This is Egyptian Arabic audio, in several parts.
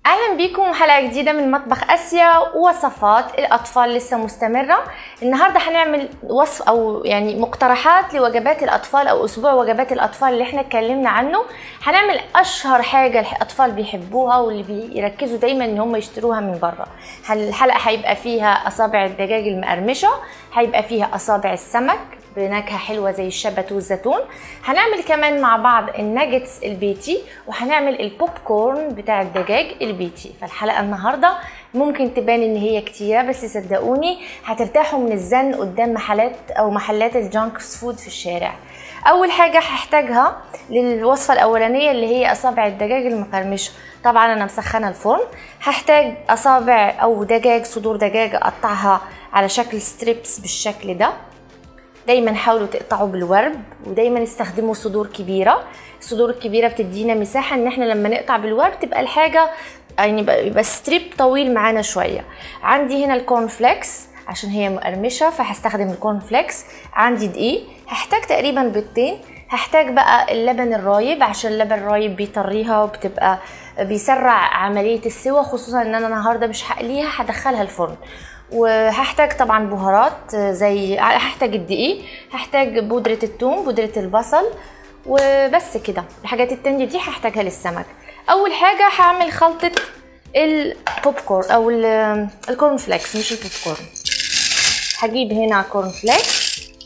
اهلا بيكم حلقه جديده من مطبخ اسيا ووصفات الاطفال لسه مستمره النهارده هنعمل وصف او يعني مقترحات لوجبات الاطفال او اسبوع وجبات الاطفال اللي احنا اتكلمنا عنه هنعمل اشهر حاجه الاطفال بيحبوها واللي بيركزوا دايما ان هم يشتروها من بره الحلقه هيبقى فيها اصابع الدجاج المقرمشه هيبقى فيها اصابع السمك بنكهه حلوه زي الشبت والزيتون هنعمل كمان مع بعض الناجتس البيتي وهنعمل البوب كورن بتاع الدجاج البيتي فالحلقه النهارده ممكن تبان ان هي كتيره بس صدقوني هترتاحوا من الزن قدام محلات او محلات الجانك فود في الشارع اول حاجه هحتاجها للوصفه الاولانيه اللي هي اصابع الدجاج المقرمشه طبعا انا مسخنه الفرن هحتاج اصابع او دجاج صدور دجاج اقطعها على شكل ستريبس بالشكل ده دايما حاولوا تقطعوا بالورب ودايما استخدموا صدور كبيره الصدور الكبيره بتدينا مساحه ان احنا لما نقطع بالورب تبقى الحاجه يعني يبقى ستريب طويل معانا شويه عندي هنا الكورن فليكس عشان هي مقرمشه فهستخدم الكورن فليكس عندي دقيق هحتاج تقريبا بيضتين هحتاج بقى اللبن الرايب عشان اللبن الرايب بيطريها وبتبقى بيسرع عمليه السوى خصوصا ان انا النهارده مش هقليها هدخلها الفرن وهحتاج طبعا بهارات زي هحتاج الدقيق هحتاج بودرة الثوم بودرة البصل وبس كده الحاجات التانية دي هحتاجها للسمك اول حاجة هعمل خلطة البوب كورن او الكورن فليكس مش البوب كورن هجيب هنا كورن فليكس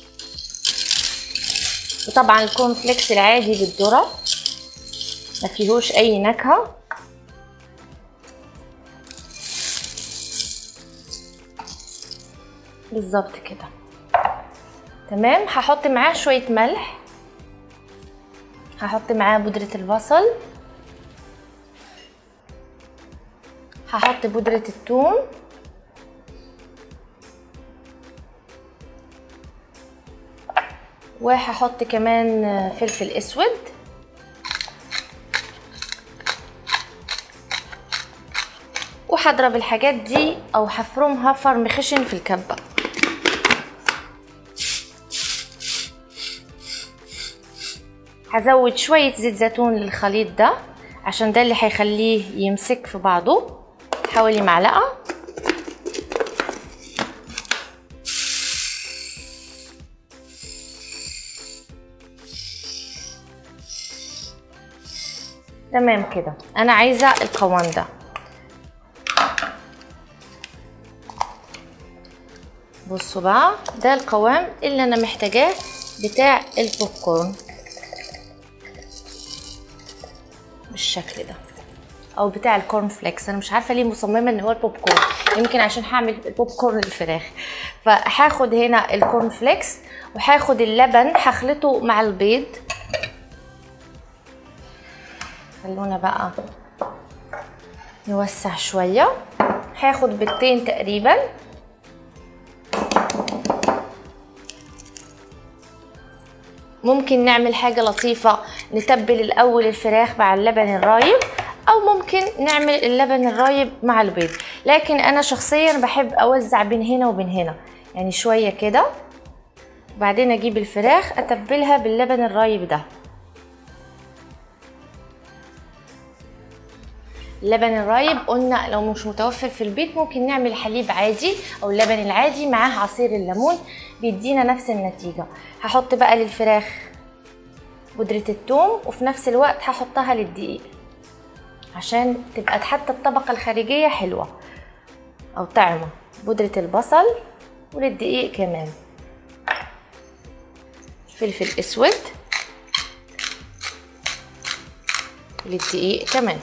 وطبعا الكورن فليكس العادي بالذرة ما فيهوش اي نكهه بالظبط كده تمام هحط معاه شويه ملح هحط معاه بودره البصل هحط بودره الثوم وهحط كمان فلفل اسود وهضرب الحاجات دي او هفرمها فرم خشن في الكبه هزود شوية زيت زيتون للخليط ده عشان ده اللي هيخليه يمسك في بعضه حوالي معلقة تمام كده انا عايزة القوام ده بصوا بقى ده القوام اللي انا محتاجاه بتاع البوب كورن بالشكل ده او بتاع الكورن فليكس انا مش عارفه ليه مصممه ان هو البوب كورن يمكن عشان هعمل البوب كورن للفراخ فهاخد هنا الكورن فليكس وهاخد اللبن هخلطه مع البيض خلونا بقى نوسع شويه هاخد بيضتين تقريبا ممكن نعمل حاجة لطيفة نتبل الأول الفراخ مع اللبن الرايب أو ممكن نعمل اللبن الرايب مع البيض لكن أنا شخصيا بحب أوزع بين هنا وبين هنا يعني شوية كده وبعدين أجيب الفراخ أتبلها باللبن الرايب ده اللبن الرايب قلنا لو مش متوفر في البيت ممكن نعمل حليب عادي او اللبن العادي معاه عصير الليمون بيدينا نفس النتيجه هحط بقى للفراخ بودره الثوم وفي نفس الوقت هحطها للدقيق عشان تبقى حتى الطبقه الخارجيه حلوه او طعمه بودره البصل وللدقيق كمان فلفل اسود للدقيق كمان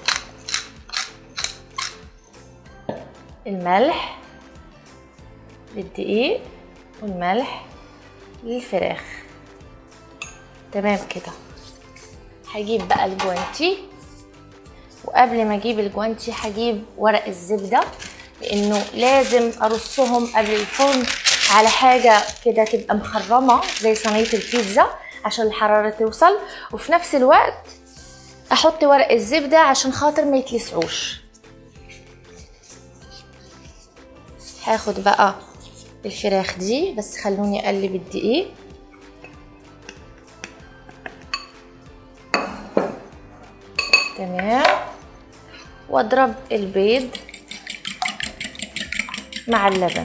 الملح للدقيق والملح للفراخ تمام كده هجيب بقى الجوانتي وقبل ما اجيب الجوانتي هجيب ورق الزبده لانه لازم ارصهم قبل الفرن على حاجه كده تبقى مخرمه زي صينيه البيتزا عشان الحراره توصل وفي نفس الوقت احط ورق الزبده عشان خاطر ما يتلسعوش هاخد بقى الفراخ دي بس خلوني اقلب الدقيق تمام واضرب البيض مع اللبن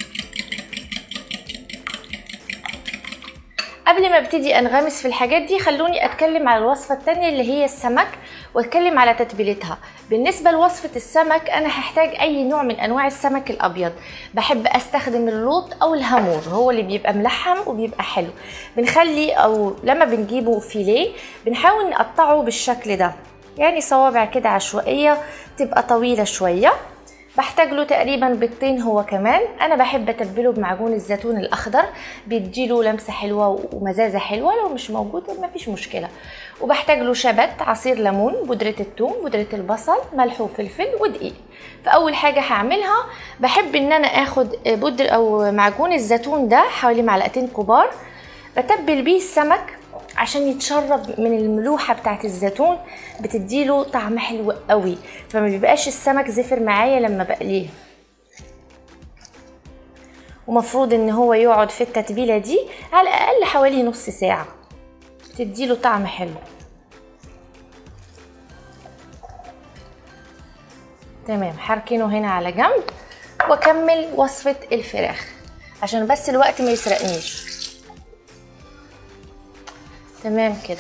قبل ما ابتدي انغمس في الحاجات دي خلوني اتكلم على الوصفه التانية اللي هي السمك واتكلم على تتبيلتها بالنسبه لوصفه السمك انا هحتاج اي نوع من انواع السمك الابيض بحب استخدم اللوط او الهامور هو اللي بيبقى ملحم وبيبقى حلو بنخلي او لما بنجيبه فيليه بنحاول نقطعه بالشكل ده يعني صوابع كده عشوائيه تبقى طويله شويه بحتاج له تقريبا بيضتين هو كمان انا بحب اتبله بمعجون الزيتون الاخضر بيديله لمسه حلوه ومزازه حلوه لو مش موجود مفيش مشكله وبحتاج له شبت عصير ليمون بودره الثوم بودره البصل ملح وفلفل ودقيق فاول حاجه هعملها بحب ان انا اخد بودر او معجون الزيتون ده حوالي معلقتين كبار بتبل بيه السمك عشان يتشرب من الملوحه بتاعت الزيتون بتديله طعم حلو قوي فما بيبقاش السمك زفر معايا لما بقليه ومفروض ان هو يقعد في التتبيله دي على الاقل حوالي نص ساعه بتديله طعم حلو تمام هركنه هنا على جنب واكمل وصفه الفراخ عشان بس الوقت ما يسرقنيش تمام كده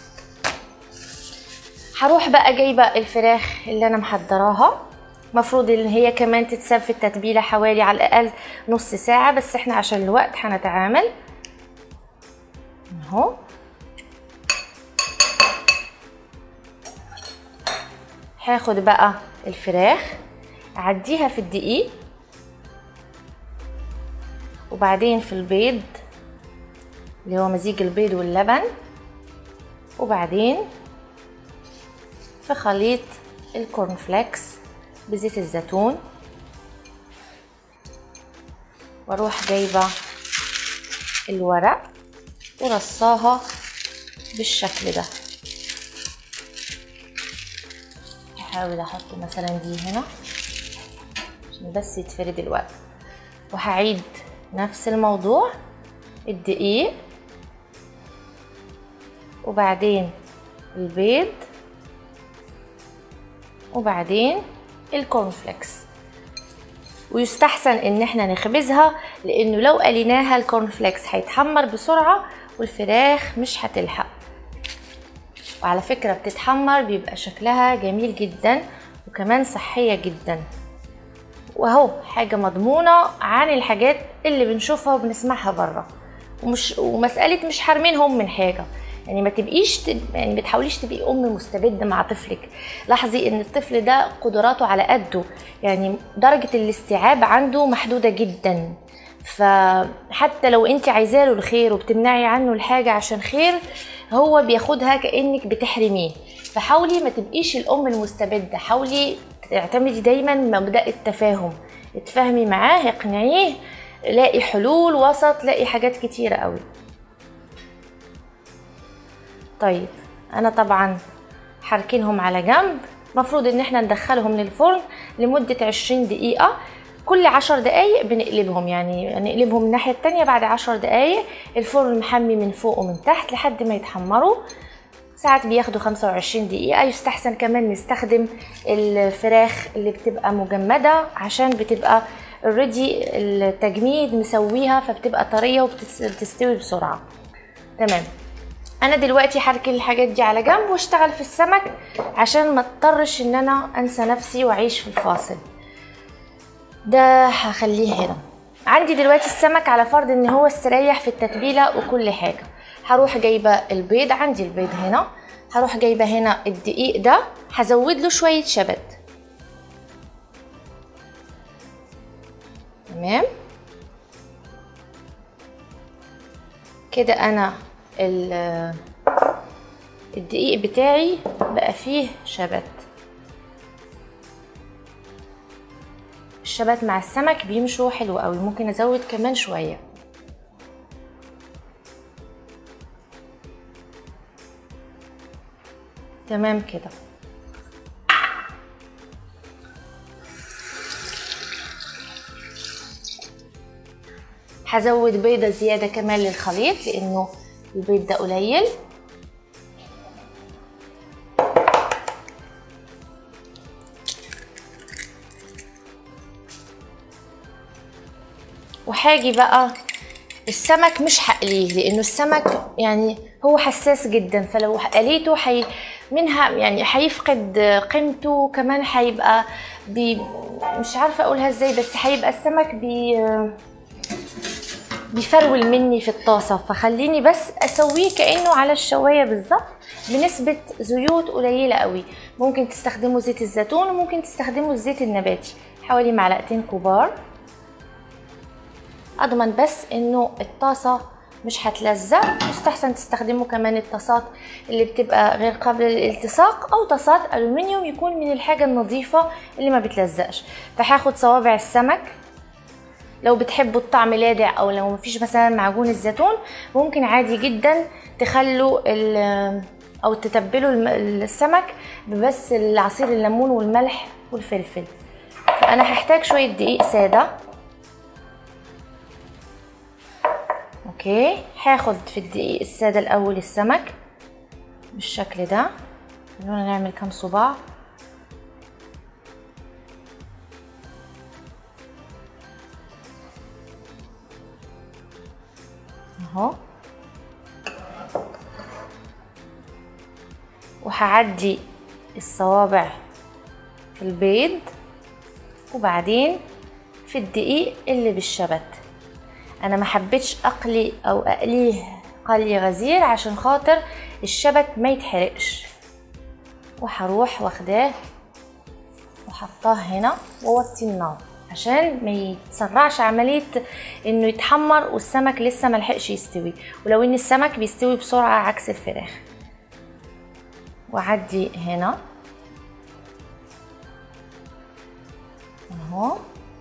هروح بقى جايبه الفراخ اللي انا محضراها مفروض ان هي كمان تتساب في التتبيله حوالي على الاقل نص ساعه بس احنا عشان الوقت هنتعامل اهو هاخد بقى الفراخ اعديها في الدقيق وبعدين في البيض اللي هو مزيج البيض واللبن وبعدين في خليط الكورن فليكس بزيت الزيتون واروح جايبه الورق ورصاها بالشكل ده هحاول احط مثلا دي هنا عشان بس يتفرد الورق وهعيد نفس الموضوع الدقيق وبعدين البيض وبعدين الكورنفليكس ويستحسن ان احنا نخبزها لانه لو قليناها الكورنفليكس هيتحمر بسرعة والفراخ مش هتلحق وعلى فكرة بتتحمر بيبقى شكلها جميل جدا وكمان صحية جدا وهو حاجة مضمونة عن الحاجات اللي بنشوفها وبنسمعها بره ومش ومسألة مش حارمينهم من حاجة يعني ما تبقيش تب... يعني ما تحاوليش تبقي ام مستبده مع طفلك لاحظي ان الطفل ده قدراته على قده يعني درجه الاستيعاب عنده محدوده جدا فحتى لو انت عايزاه له الخير وبتمنعي عنه الحاجه عشان خير هو بياخدها كانك بتحرميه فحاولي ما تبقيش الام المستبده حاولي تعتمدي دايما مبدا التفاهم اتفاهمي معاه اقنعيه لاقي حلول وسط لاقي حاجات كتيره قوي طيب انا طبعا حاركينهم على جنب مفروض ان احنا ندخلهم للفرن لمدة عشرين دقيقة كل عشر دقايق بنقلبهم يعني نقلبهم الناحية التانية بعد عشر دقايق الفرن محمي من فوق ومن تحت لحد ما يتحمروا ساعات بياخدوا 25 دقيقة يستحسن كمان نستخدم الفراخ اللي بتبقى مجمدة عشان بتبقى اوريدي التجميد مسويها فبتبقى طرية وبتستوي بسرعة تمام انا دلوقتي هركن الحاجات دي على جنب واشتغل في السمك عشان ما اضطرش ان انا انسى نفسي واعيش في الفاصل ده هخليه هنا عندي دلوقتي السمك على فرض ان هو استريح في التتبيله وكل حاجه هروح جايبه البيض عندي البيض هنا هروح جايبه هنا الدقيق ده هزود له شويه شبت تمام كده انا الدقيق بتاعي بقى فيه شبت الشبت مع السمك بيمشوا حلو قوي ممكن ازود كمان شويه تمام كده هزود بيضه زياده كمان للخليط لانه البيض ده قليل وحاجي بقى السمك مش هقليه لانه السمك يعني هو حساس جدا فلو قليته حي منها يعني هيفقد قيمته كمان هيبقى بي مش عارفه اقولها ازاي بس هيبقى السمك بي بيفرول مني في الطاسه فخليني بس اسويه كانه على الشوايه بالظبط بنسبه زيوت قليله قوي ممكن تستخدموا زيت الزيتون وممكن تستخدموا الزيت النباتي حوالي معلقتين كبار اضمن بس انه الطاسه مش هتلزق يستحسن تستخدموا كمان الطاسات اللي بتبقى غير قابله للالتصاق او طاسات الومنيوم يكون من الحاجه النظيفه اللي ما بتلزقش فهاخد صوابع السمك لو بتحبوا الطعم لاذع او لو مفيش مثلا معجون الزيتون ممكن عادي جدا تخلوا او تتبلوا السمك ببس العصير الليمون والملح والفلفل فانا هحتاج شويه دقيق ساده اوكي هاخد في الدقيق الساده الاول السمك بالشكل ده خلونا نعمل كام صباع اهو وهعدي الصوابع في البيض وبعدين في الدقيق اللي بالشبت انا ما حبيتش اقلي او اقليه قلي غزير عشان خاطر الشبت ما يتحرقش وهروح واخداه وحطاه هنا واوطي النار عشان ما يتسرعش عمليه انه يتحمر والسمك لسه ملحقش يستوي ولو ان السمك بيستوي بسرعه عكس الفراخ واعدي هنا اهو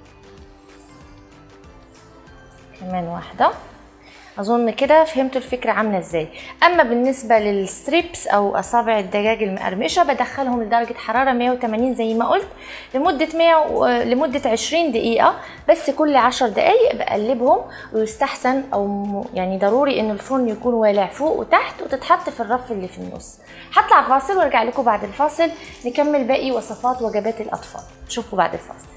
كمان واحده اظن كده فهمتوا الفكره عامله ازاي اما بالنسبه للستريبس او اصابع الدجاج المقرمشه بدخلهم لدرجه حراره 180 زي ما قلت لمده 100 و... لمده 20 دقيقه بس كل 10 دقائق بقلبهم ويستحسن او يعني ضروري ان الفرن يكون والع فوق وتحت وتتحط في الرف اللي في النص هطلع فاصل وارجع لكم بعد الفاصل نكمل باقي وصفات وجبات الاطفال اشوفكم بعد الفاصل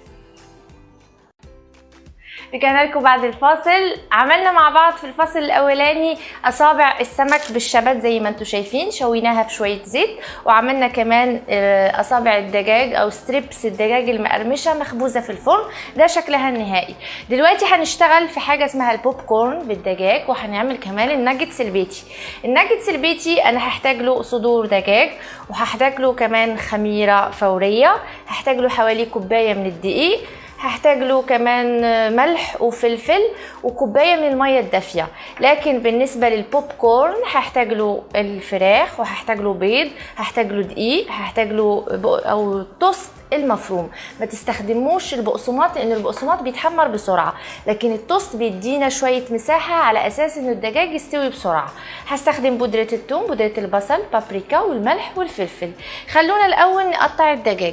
رجعنا لكم بعد الفاصل عملنا مع بعض في الفصل الاولاني اصابع السمك بالشبت زي ما انتم شايفين شويناها في شويه زيت وعملنا كمان اصابع الدجاج او ستريبس الدجاج المقرمشه مخبوزه في الفرن ده شكلها النهائي دلوقتي هنشتغل في حاجه اسمها البوب كورن بالدجاج وهنعمل كمان الناجتس البيتي الناجتس البيتي انا هحتاج له صدور دجاج وهحتاج له كمان خميره فوريه هحتاج له حوالي كوبايه من الدقيق هحتاج له كمان ملح وفلفل وكوبايه من الميه الدافيه لكن بالنسبه للبوب كورن هحتاج له الفراخ وهحتاج له بيض هحتاج له دقيق هحتاج له او توست المفروم ما تستخدموش البقسماط لان البقسماط بيتحمر بسرعه لكن التوست بيدينا شويه مساحه على اساس ان الدجاج يستوي بسرعه هستخدم بودره الثوم بودره البصل بابريكا والملح والفلفل خلونا الاول نقطع الدجاج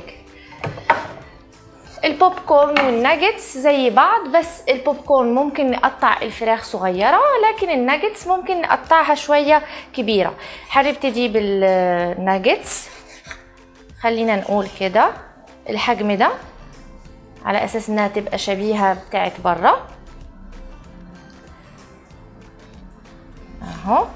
البوب كورن والناجتس زي بعض بس البوب كورن ممكن نقطع الفراخ صغيرة لكن الناجتس ممكن نقطعها شوية كبيرة هنبتدي بالناجتس خلينا نقول كده الحجم ده على اساس انها تبقى شبيهة بتاعت برا اهو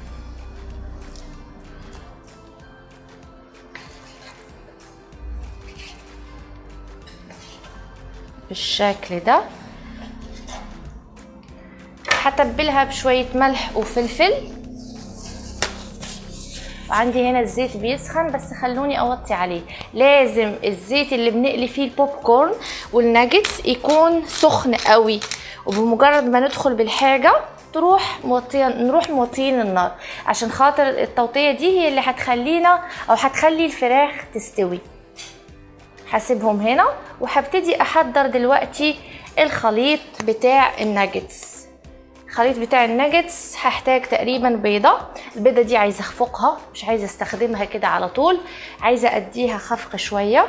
بالشكل ده هتبلها بشوية ملح وفلفل وعندي هنا الزيت بيسخن بس خلوني اوطي عليه لازم الزيت اللي بنقلي فيه البوب كورن والناجتس يكون سخن قوي وبمجرد ما ندخل بالحاجة تروح موطيه نروح موطيين النار عشان خاطر التوطيه دي هي اللي هتخلينا او هتخلي الفراخ تستوي هسيبهم هنا وهبتدي احضر دلوقتي الخليط بتاع الناجتس الخليط بتاع الناجتس هحتاج تقريبا بيضة البيضة دي عايزة اخفقها مش عايزة استخدمها كده على طول عايزة اديها خفق شوية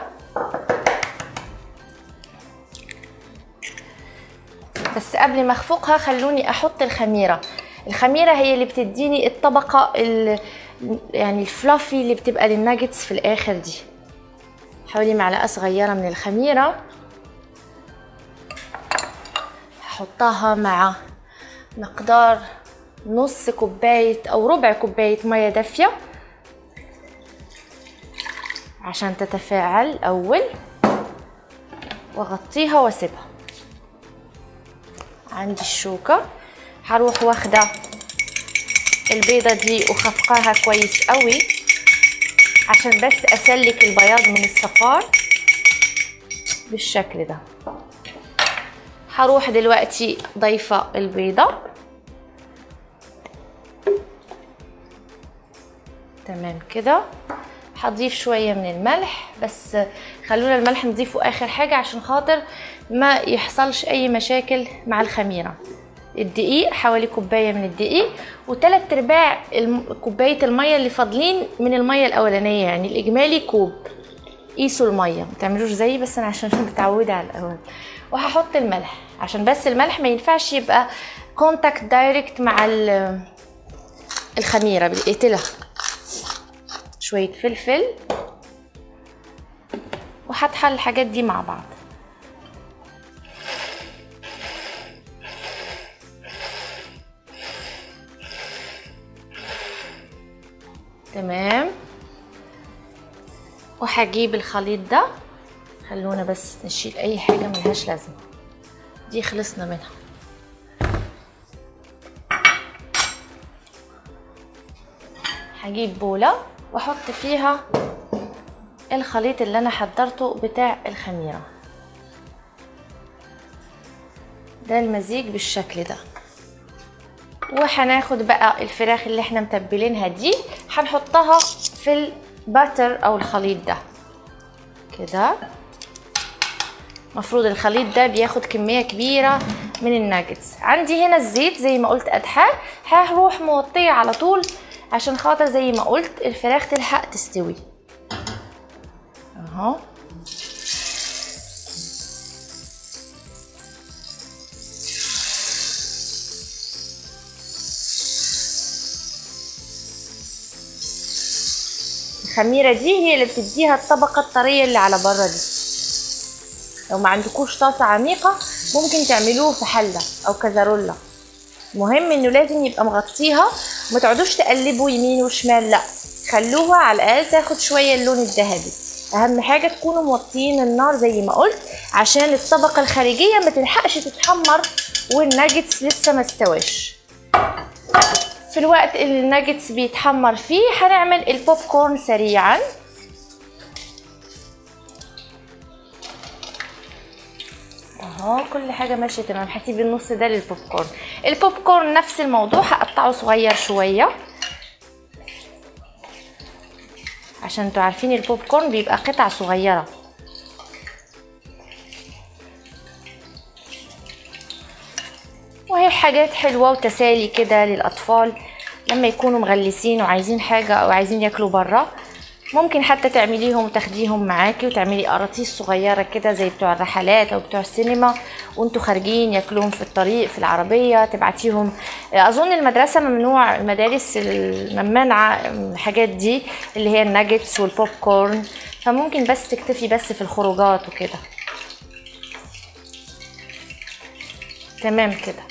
بس قبل ما اخفقها خلوني احط الخميرة الخميرة هي اللي بتديني الطبقة يعني الفلافي اللي بتبقى للناجتس في الاخر دي حوالي معلقه صغيره من الخميره هحطها مع مقدار نص كوباية أو ربع كوباية مية دافية عشان تتفاعل أول واغطيها واسيبها عندي الشوكة هروح واخدة البيضة دي وخفقاها كويس قوي عشان بس اسلك البياض من الصفار بالشكل ده هروح دلوقتي ضيفة البيضة تمام كده هضيف شوية من الملح بس خلونا الملح نضيفه آخر حاجة عشان خاطر ما يحصلش أي مشاكل مع الخميرة الدقيق حوالي كوباية من الدقيق وتلات ارباع الم- كوباية المية اللي فاضلين من المية الأولانية يعني الإجمالي كوب قيسوا المية ما تعملوش زيي بس أنا عشان متعودة على الأول وهحط الملح عشان بس الملح ما ينفعش يبقى كونتاكت دايركت مع ال- الخميرة بيقتلها شوية فلفل وهطحن الحاجات دي مع بعض تمام وهجيب الخليط ده خلونا بس نشيل اي حاجه ملهاش لازمه دي خلصنا منها هجيب بوله واحط فيها الخليط اللي انا حضرته بتاع الخميره ده المزيج بالشكل ده وهناخد بقى الفراخ اللي احنا متبلينها دي هنحطها في الباتر او الخليط ده كده المفروض الخليط ده بياخد كمية كبيرة من الناجتس عندي هنا الزيت زي ما قلت أدحاه هروح موطيه على طول عشان خاطر زي ما قلت الفراخ تلحق تستوي اهو الخميرة دي هي اللي بتديها الطبقة الطرية اللي على بره دي لو ما عندكوش طاسة عميقة ممكن تعملوه في حلة أو كزرولة مهم انه لازم يبقى مغطيها وما تقعدوش تقلبوا يمين وشمال لا خلوها على الاقل تاخد شويه اللون الذهبي اهم حاجه تكونوا موطيين النار زي ما قلت عشان الطبقه الخارجيه ما تلحقش تتحمر والناجتس لسه ما استواش في الوقت اللي الناجتس بيتحمر فيه هنعمل البوب كورن سريعا اهو كل حاجه ماشيه تمام هسيب النص ده للبوب كورن البوب كورن نفس الموضوع هقطعه صغير شويه عشان انتوا عارفين البوب كورن بيبقى قطع صغيره وهي حاجات حلوه وتسالي كده للاطفال لما يكونوا مغلسين وعايزين حاجه او عايزين ياكلوا بره ممكن حتى تعمليهم وتاخديهم معاكي وتعملي قراطيس صغيرة كده زي بتوع الرحلات أو بتوع السينما وانتوا خارجين ياكلوهم في الطريق في العربية تبعتيهم أظن المدرسة ممنوع المدارس الممنعة الحاجات دي اللي هي الناجتس والبوب كورن فممكن بس تكتفي بس في الخروجات وكده تمام كده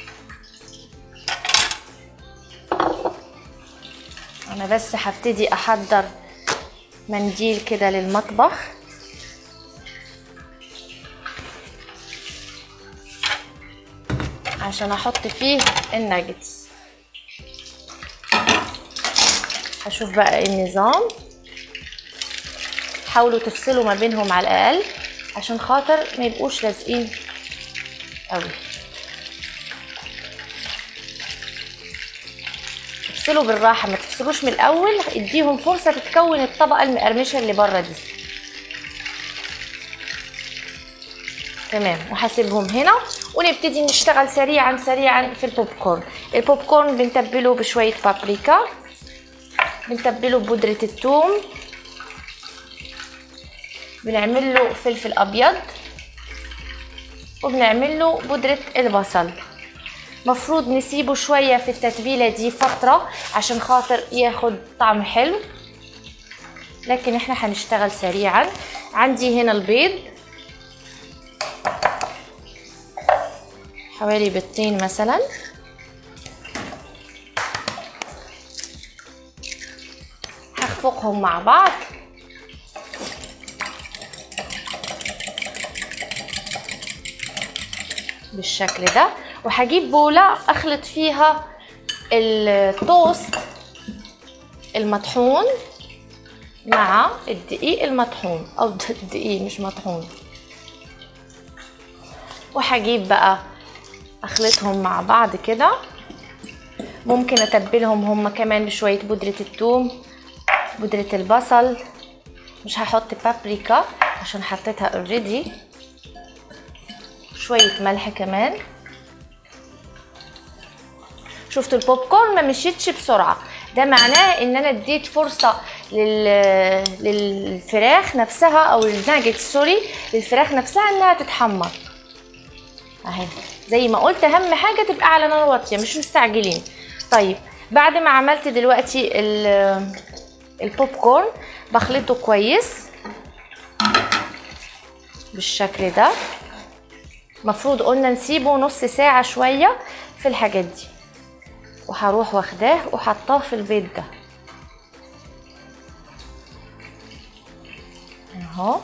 انا بس هبتدي احضر منديل كده للمطبخ عشان احط فيه الناجتس هشوف بقى ايه النظام حاولوا تفصلوا ما بينهم على الاقل عشان خاطر ما يبقوش لازقين قوي تفصلوا بالراحه ما تفصلوش من الاول اديهم فرصه تتكون الطبقه المقرمشه اللي بره دي تمام وهسيبهم هنا ونبتدي نشتغل سريعا سريعا في البوب كورن البوب كورن بنتبله بشويه بابريكا بنتبله ببودره الثوم بنعمل له فلفل ابيض وبنعمل له بودره البصل مفروض نسيبه شوية في التتبيلة دي فترة عشان خاطر ياخد طعم حلو لكن احنا هنشتغل سريعا عندي هنا البيض حوالي بيضتين مثلا هخفقهم مع بعض بالشكل ده وهجيب بولة اخلط فيها التوست المطحون مع الدقيق المطحون او الدقيق مش مطحون وهجيب بقى اخلطهم مع بعض كده ممكن اتبلهم هما كمان بشوية بودرة الثوم بودرة البصل مش هحط بابريكا عشان حطيتها اوريدي شوية ملح كمان شفتوا البوب كورن ما مشيتش بسرعة ده معناه ان انا اديت فرصة لل... للفراخ نفسها او الناجت سوري للفراخ نفسها انها تتحمر اهي زي ما قلت اهم حاجة تبقى على نار واطية مش مستعجلين طيب بعد ما عملت دلوقتي ال... البوب كورن بخلطه كويس بالشكل ده مفروض قلنا نسيبه نص ساعة شوية في الحاجات دي وهروح واخداه وحطاه في البيض ده اهو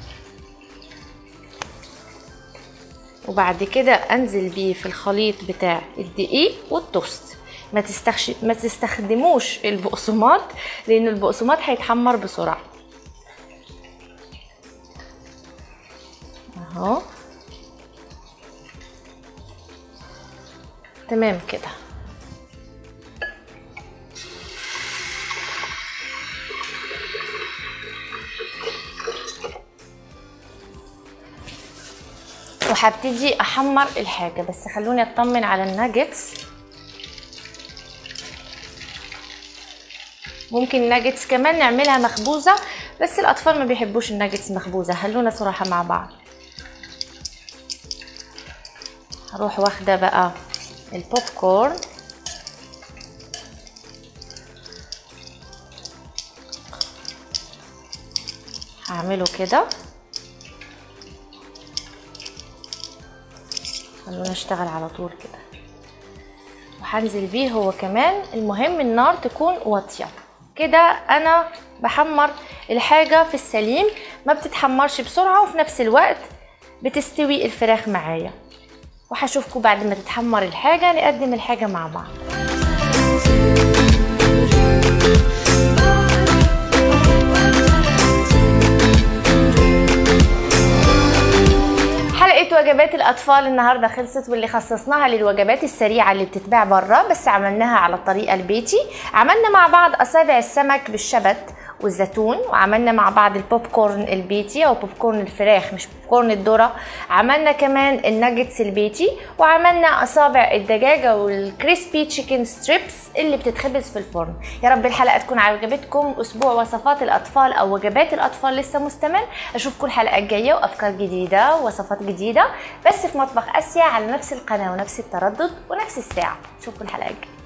وبعد كده انزل بيه في الخليط بتاع الدقيق والتوست ما تستخش... ما تستخدموش البقسماط لان البقسماط هيتحمر بسرعه اهو تمام كده وهبتدي احمر الحاجه بس خلوني اطمن على الناجتس ممكن ناجتس كمان نعملها مخبوزه بس الاطفال ما بيحبوش الناجتس مخبوزه خلونا صراحه مع بعض هروح واخده بقى البوب كورن هعمله كده خلونا اشتغل على طول كده وهنزل بيه هو كمان المهم النار تكون واطيه كده انا بحمر الحاجه في السليم ما بتتحمرش بسرعه وفي نفس الوقت بتستوي الفراخ معايا وهشوفكم بعد ما تتحمر الحاجه نقدم الحاجه مع بعض حلقة وجبات الأطفال النهاردة خلصت واللي خصصناها للوجبات السريعة اللي بتتباع بره بس عملناها على الطريقة البيتي عملنا مع بعض أصابع السمك بالشبت والزيتون وعملنا مع بعض البوب كورن البيتي او بوب كورن الفراخ مش بوب كورن الذره عملنا كمان الناجتس البيتي وعملنا اصابع الدجاجه والكريسبي تشيكن ستريبس اللي بتتخبز في الفرن يا رب الحلقه تكون عجبتكم اسبوع وصفات الاطفال او وجبات الاطفال لسه مستمر اشوفكم الحلقه الجايه وافكار جديده ووصفات جديده بس في مطبخ اسيا على نفس القناه ونفس التردد ونفس الساعه اشوفكم الحلقه الجايه